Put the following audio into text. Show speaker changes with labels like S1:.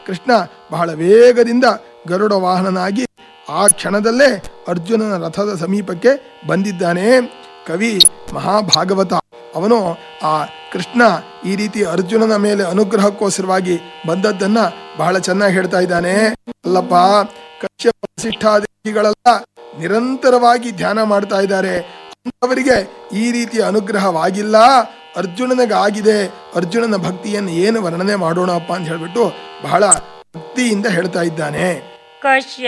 S1: ಕೃಷ್ಣ ಬಹಳ ವೇಗದಿಂದ ಗರುಡ ವಾಹನನಾಗಿ ಆ ಕ್ಷಣದಲ್ಲೇ ಅರ್ಜುನನ ರಥದ ಸಮೀಪಕ್ಕೆ ಬಂದಿದ್ದಾನೆ ಕವಿ ಮಹಾಭಾಗವತ ಅವನು ಆ ಕೃಷ್ಣ ಈ ರೀತಿ ಅರ್ಜುನನ ಮೇಲೆ ಅನುಗ್ರಹಕ್ಕೋಸ್ಕರವಾಗಿ ಬಂದದ್ದನ್ನ ಬಹಳ ಚೆನ್ನಾಗಿ ಹೇಳ್ತಾ ಇದ್ದಾನೆ ಅಲ್ಲಪ್ಪ ಕಶ್ಯಪ ವಸಿಷ್ಠಾದಿಗಳೆಲ್ಲ ನಿರಂತರವಾಗಿ ಧ್ಯಾನ ಮಾಡ್ತಾ ಇದ್ದಾರೆ ಅವರಿಗೆ ಈ ರೀತಿಯ ಅನುಗ್ರಹವಾಗಿಲ್ಲ ಅರ್ಜುನನಿಗಾಗಿದೆ ಅರ್ಜುನನ ಭಕ್ತಿಯನ್ನು ಏನು ವರ್ಣನೆ ಮಾಡೋಣಪ್ಪ ಅಂತ ಹೇಳ್ಬಿಟ್ಟು ಬಹಳ ಭಕ್ತಿಯಿಂದ ಹೇಳ್ತಾ ಇದ್ದಾನೆ
S2: ಕಶ್ಯ